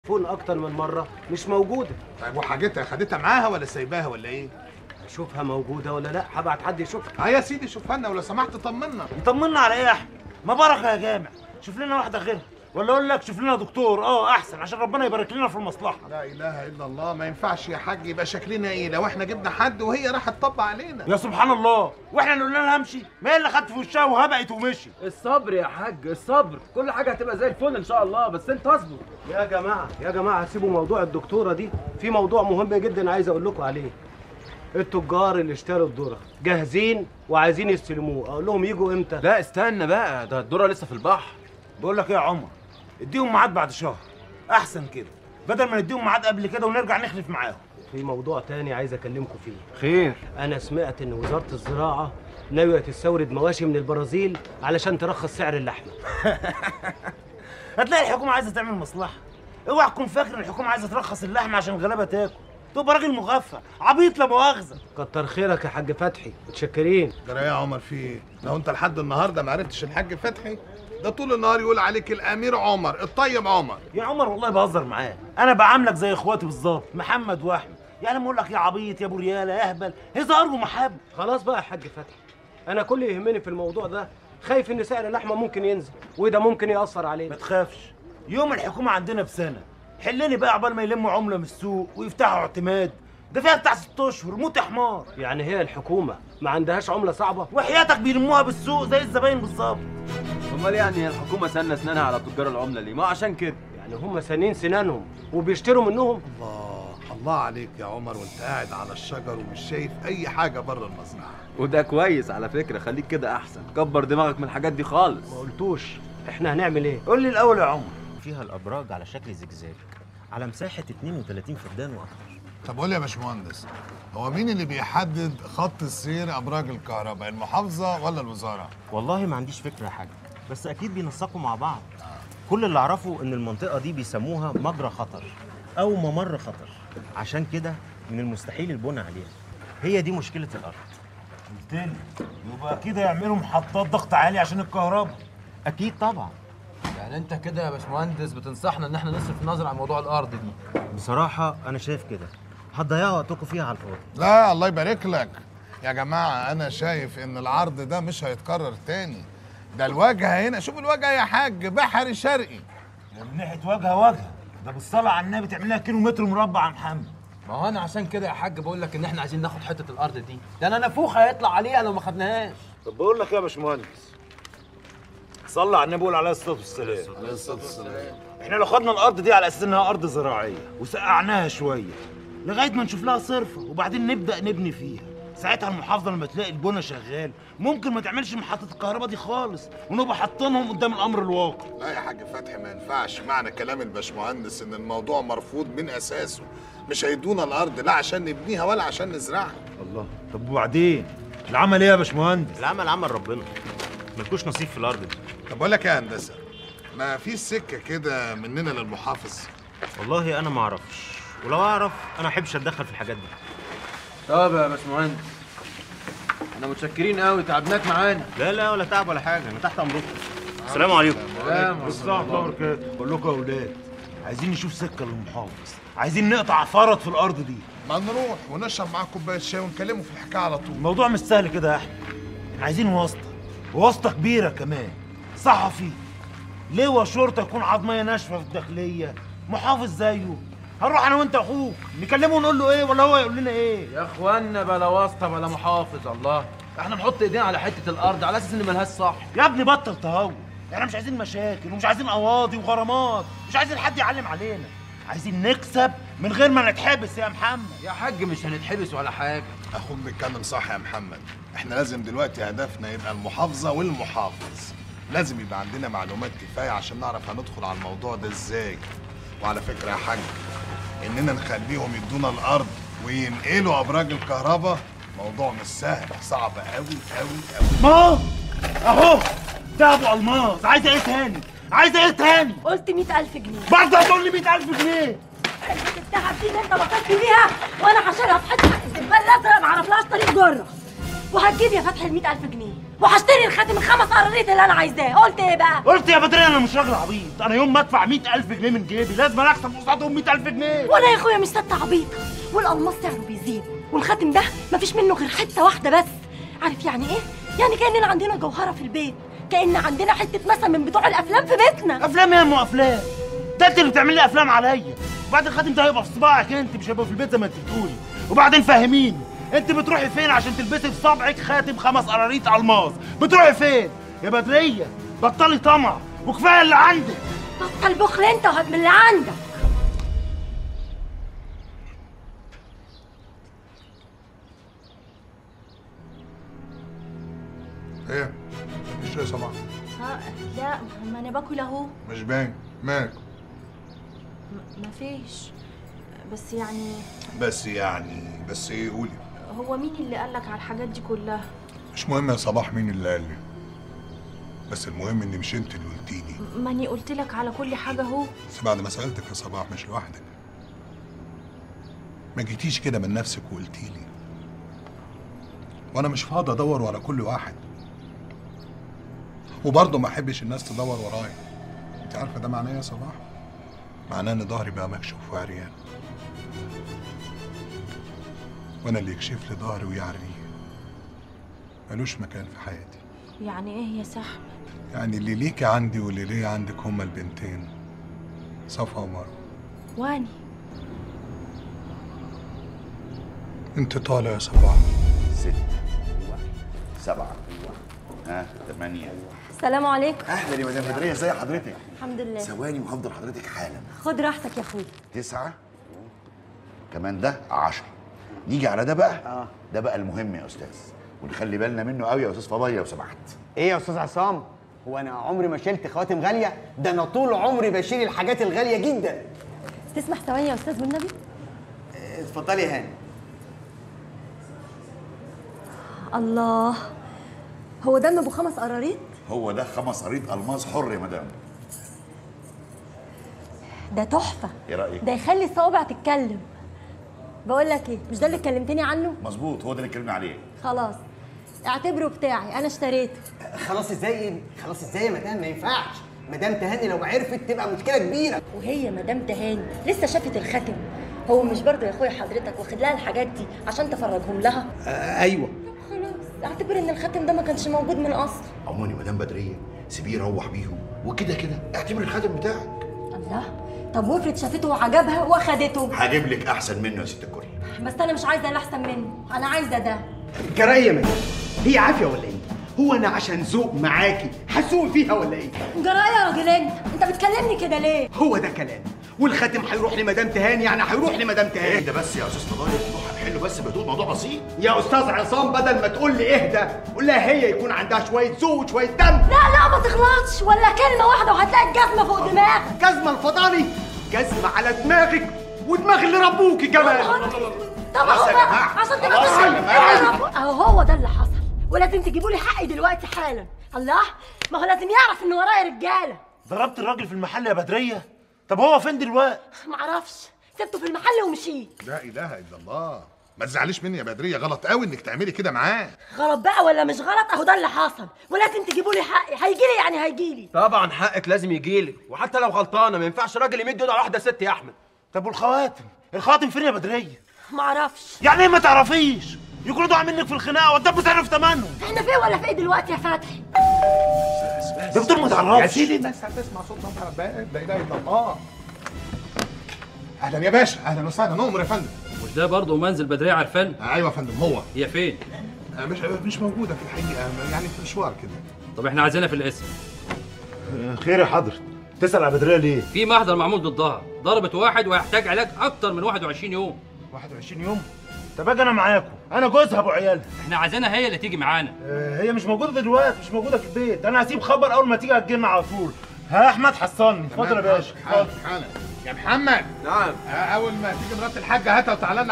فون اكتر من مره مش موجوده طيب وحاجتها خدتها معاها ولا سايباها ولا ايه؟ اشوفها موجوده ولا لا هبعت حد يشوفها اه يا سيدي شوفها لنا ولو سمحت طمنا يطمنا على ايه يا احمد ما بركه يا جامع شوف لنا واحده غيرها ولا اقول لك شوف لنا دكتور اه احسن عشان ربنا يبارك لنا في المصلحه لا اله الا الله ما ينفعش يا حاج يبقى شكلنا ايه لو احنا جبنا حد وهي راحت تطبق علينا يا سبحان الله واحنا اللي قلنا لها امشي ما هي اللي خدت في وشها وهبقت ومشي الصبر يا حاج الصبر كل حاجه هتبقى زي الفل ان شاء الله بس انت اصبر يا جماعه يا جماعه سيبوا موضوع الدكتوره دي في موضوع مهم جدا عايز اقول لكم عليه التجار اللي اشتروا الذره جاهزين وعايزين يستلموه اقول لهم يجوا امتى لا استنى بقى ده الدره لسه في البحر بقول لك ايه يا عمر اديهم ميعاد بعد شهر احسن كده بدل ما نديهم ميعاد قبل كده ونرجع نخلف معاهم في موضوع تاني عايز اكلمكم فيه خير انا سمعت ان وزاره الزراعه ناويه تستورد مواشي من البرازيل علشان ترخص سعر اللحمه هتلاقي الحكومه عايزه تعمل مصلحه اوعى تكون فاكر ان الحكومه عايزه ترخص اللحمه عشان الغلابه تاكل تبقى راجل مغفى عبيط لا مؤاخذه كتر خيرك يا حاج فتحي متشكرين جرى ايه يا عمر في ايه؟ لو انت لحد النهارده ما عرفتش الحاج فتحي ده طول النهار يقول عليك الامير عمر الطيب عمر يا عمر والله بهزر معاه انا بعاملك زي اخواتي بالظبط محمد واحمد يعني لما اقول لك يا عبيط يا ابو رياله يا اهبل هزار ومحبه خلاص بقى يا حاج فتحي انا كل اللي يهمني في الموضوع ده خايف ان سعر اللحمه ممكن ينزل وده ممكن ياثر ما علينا تخافش يوم الحكومه عندنا بسنه حلني بقى عقبال ما يلموا عمله من السوق ويفتحوا اعتماد ده فيها بتاع ست اشهر موت يا حمار يعني هي الحكومه ما عندهاش عمله صعبه وحياتك بيلموها بالسوق زي الزباين بالظبط امال يعني هي الحكومه سنه اسنانها على تجار العمله ليه ما عشان كده يعني هم سانين سنانهم وبيشتروا منهم الله الله عليك يا عمر وانت قاعد على الشجر ومش شايف اي حاجه بره المزرعه وده كويس على فكره خليك كده احسن كبر دماغك من الحاجات دي خالص ما قلتوش احنا هنعمل ايه قول لي الاول يا عمر فيها الابراج على شكل زجزاج على مساحه 32 فدان واكثر طب قول لي يا باشمهندس هو مين اللي بيحدد خط السير ابراج الكهرباء المحافظه ولا الوزاره والله ما عنديش فكره يا حاج بس اكيد بينسقوا مع بعض كل اللي اعرفه ان المنطقه دي بيسموها مجرى خطر او ممر خطر عشان كده من المستحيل البناء عليها هي دي مشكله الارض قلت لي يبقى اكيد هيعملوا محطات ضغط عالي عشان الكهرباء اكيد طبعا يعني انت كده يا باشمهندس بتنصحنا ان احنا نصرف النظر عن موضوع الارض دي بصراحه انا شايف كده هتضيعوا وقتكم فيها على الفاضي لا الله يبارك لك يا جماعه انا شايف ان العرض ده مش هيتكرر تاني ده الواجهه هنا شوف الواجهه يا حاج بحري شرقي من ناحيه وجهه وجهه ده بالصلاه على النبي تعمل لها كيلو متر مربع يا محمد ما هو انا عشان كده يا حاج بقول لك ان احنا عايزين ناخد حته الارض دي ده انا نافوخ هيطلع عليها لو ما خدناهاش طب بقول لك ايه يا باشمهندس صلى على النبي وقول عليه الصلاه والسلام عليه الصلاه والسلام احنا لو خدنا الارض دي على اساس انها ارض زراعيه وسقعناها شويه لغايه ما نشوف لها صرفه وبعدين نبدا نبني فيها ساعتها المحافظه لما تلاقي البنا شغال ممكن ما تعملش محطه الكهرباء دي خالص ونبقى حاطينهم قدام الامر الواقع لا يا حاج فتحي ما ينفعش معنى كلام الباشمهندس ان الموضوع مرفوض من اساسه مش هيدونا الارض لا عشان نبنيها ولا عشان نزرعها الله طب وبعدين العمل ايه يا باشمهندس العمل عمل ربنا ملكوش نصيب في الارض دي طب بقول لك يا هندسه ما في سكه كده مننا للمحافظ والله انا ما اعرفش ولو اعرف انا ما احبش اتدخل في الحاجات دي طب يا باشمهندس احنا متشكرين قوي تعبناك معانا لا لا ولا تعب ولا حاجه انا تحت امركم السلام عليكم سلام بالظبط الله وبركاته بقول لكم يا اولاد عايزين نشوف سكه للمحافظ عايزين نقطع فرط في الارض دي ما نروح ونشرب معاه كوبايه شاي ونكلمه في الحكايه على طول الموضوع مش سهل كده يا احمد عايزين واسطه واسطه كبيره كمان صحفي لواء شرطه يكون عضميه ناشفه في الداخليه محافظ زيه هنروح انا وانت اخوك نكلمه ونقول له ايه ولا هو يقول لنا ايه يا اخوانا بلا واسطه بلا محافظ الله احنا نحط ايدينا على حته الارض على اساس ان ملهاش صح يا ابني بطل تهور احنا مش عايزين مشاكل ومش عايزين قواضي وغرامات مش عايزين حد يعلم علينا عايزين نكسب من غير ما نتحبس يا محمد يا حاج مش هنتحبس ولا حاجه اخوك بيتكلم صح يا محمد احنا لازم دلوقتي هدفنا يبقى المحافظه والمحافظ لازم يبقى عندنا معلومات كفايه عشان نعرف هندخل على الموضوع ده ازاي وعلى فكره يا حاج اننا نخليهم يدونا الارض وينقلوا ابراج الكهرباء موضوع مش سهل صعب قوي قوي قوي ما هو اهو ده ابو الماس عايزه ايه تاني عايزه ايه تاني قلت 100000 جنيه برضه هتقول لي 100000 جنيه حته التعب دي اللي انت بطلت بيها وانا هشيلها في حته الزباله الازرق ما اعرفلهاش طريق جره وهتجيب يا فتحي ال 100000 جنيه وهشتري الخاتم الخمس قراريط اللي انا عايزاه قلت ايه بقى قلت يا بدرية انا مش راجل عبيط انا يوم ما ادفع 100000 جنيه من جيبي لازم اكسب قصادهم 100000 جنيه وانا يا اخويا مش ست عبيطه والالماس سعره بيزيد والخاتم ده مفيش منه غير حته واحده بس عارف يعني ايه يعني كاننا عندنا جوهره في البيت كان عندنا حته مثلا من بتوع الافلام في بيتنا افلام يا ام افلام ده انت اللي بتعمل لي افلام عليا وبعدين الخاتم ده هيبقى في صباعك انت مش هيبقى في البيت زي ما انت بتقولي وبعدين فهميني انت بتروحي فين عشان تلبسي في صبعك خاتم خمس قراريط الماظ بتروحي فين يا بدريه بطلي طمع وكفايه اللي عندك بطل بخل انت وهات من اللي عندك ايه مش يا صباح ها لا ما انا باكل اهو مش باين مالك مفيش بس يعني بس يعني بس ايه قولي هو مين اللي قالك على الحاجات دي كلها مش مهم يا صباح مين اللي قال لي بس المهم ان مش انت اللي قلتي لي ماني قلت لك على كل حاجه اهو بس بعد ما سالتك يا صباح مش لوحدك ما جيتيش كده من نفسك وقلتي لي وانا مش فاضي ادور ورا كل واحد وبرضه ما احبش الناس تدور ورايا انت عارفه ده معناه إيه يا صباح معناه ان ظهري بقى مكشوف وعريان وانا اللي يكشف لي ظهري ويعريه ملوش مكان في حياتي يعني ايه يا صاحبي يعني اللي ليكي عندي واللي ليا عندك هما البنتين صفا ومروه واني انت طالع يا صباح ست سبعة ها ثمانية السلام عليكم أهلا يا مدام بدرية ازي حضرتك؟ الحمد لله ثواني وهفضل حضرتك حالا خد راحتك يا اخويا تسعة كمان ده عشرة نيجي على ده بقى اه ده بقى المهم يا أستاذ ونخلي بالنا منه قوي يا أستاذ فضية لو سمحت ايه يا استاذ عصام هو انا عمري ما شلت خواتم غاليه ده انا طول عمري بشيل الحاجات الغاليه جدا تسمح ثواني يا استاذ والنبي اه، اتفضلي يا هاني الله هو دم ابو خمس قراريط هو ده خمس قريط ألماس حر يا مدام ده تحفه إيه رأيك؟ ده يخلي الصوابع تتكلم بقول لك ايه مش ده اللي كلمتني عنه مظبوط هو ده اللي اتكلمنا عليه خلاص اعتبره بتاعي انا اشتريته خلاص ازاي خلاص ازاي يا مدام ما ينفعش مدام تهاني لو عرفت تبقى مشكله كبيره وهي مدام تهاني لسه شافت الخاتم هو مش برضه يا اخويا حضرتك واخد لها الحاجات دي عشان تفرجهم لها آه ايوه خلاص اعتبر ان الخاتم ده ما كانش موجود من اصل عموما يا مدام بدرية سيبيه يروح بيهم وكده كده اعتبر الخاتم بتاعك الله طب وافرض شافته وعجبها واخدته هجيب لك أحسن منه يا ست الكل بس انا مش عايزه اللي احسن منه انا عايزه ده جرايه يا مدام هي عافيه ولا ايه هو انا عشان ذوق معاكي هسوق فيها ولا ايه جرايه يا راجل انت انت بتكلمني كده ليه هو ده كلام والخاتم هيروح لمدام تهاني يعني هيروح لمدام تهاني اهدى بس يا استاذ فضايا الموضوع هنحله بس بهدوء موضوع بسيط يا استاذ عصام بدل ما تقول لي اهدى قول لها هي يكون عندها شويه ذوق وشويه دم لا لا ما تغلطش ولا كلمه واحده وهتلاقي الجزمه فوق دماغك جزمه الفضاني جزمه على دماغك ودماغ اللي ربوكي كمان طب خلاص اهو يا بقى جماعة. عشان تبقى خلاص يا تفهم. جماعة. اهو هو ده اللي حصل ولازم تجيبوا لي حقي دلوقتي حالا الله ما هو لازم يعرف ان ورايا رجاله ضربت الراجل في المحل يا بدريه طب هو فين دلوقتي معرفش سبته في المحل ومشيت لا اله الا الله ما تزعليش مني يا بدريه غلط قوي انك تعملي كده معاه غلط بقى ولا مش غلط اهو ده اللي حصل ولازم تجيبوا لي حقي هيجي لي يعني هيجي لي طبعا حقك لازم يجيلك وحتى لو غلطانه ما ينفعش راجل يمد ايده على واحده ست يا احمد طب والخواتم الخواتم فين يا بدريه معرفش يعني ايه ما تعرفيش يكونوا ضاع منك في الخناقه وانت تعرف ثمنهم احنا فين ولا فين دلوقتي يا فتحي دكتور ما تعرفش يا سيدي الناس هتسمع صوت نبره باب لا اله الا الله اهلا يا باشا اهلا وسهلا نؤمر يا فندم مش ده برضه منزل بدرية عرفان آه، ايوه يا فندم هو هي فين آه، مش مش موجوده في الحقيقه يعني في مشوار كده طب احنا عايزينها في الاسم خير يا حضرة تسأل على بدريه ليه في محضر معمول ضدها ضربت واحد وهيحتاج علاج اكتر من 21 يوم 21 يوم طب اجي انا معاكم انا جوزها ابو عيالها احنا عايزينها هي اللي تيجي معانا آه، هي مش موجوده دلوقتي مش موجوده في البيت انا هسيب خبر اول ما تيجي هتجيلنا على طول ها احمد حصلني اتفضل يا باشا حالا اتفضل حالا يا محمد نعم آه، اول ما تيجي مرات الحاجه هاتها وتعالى لنا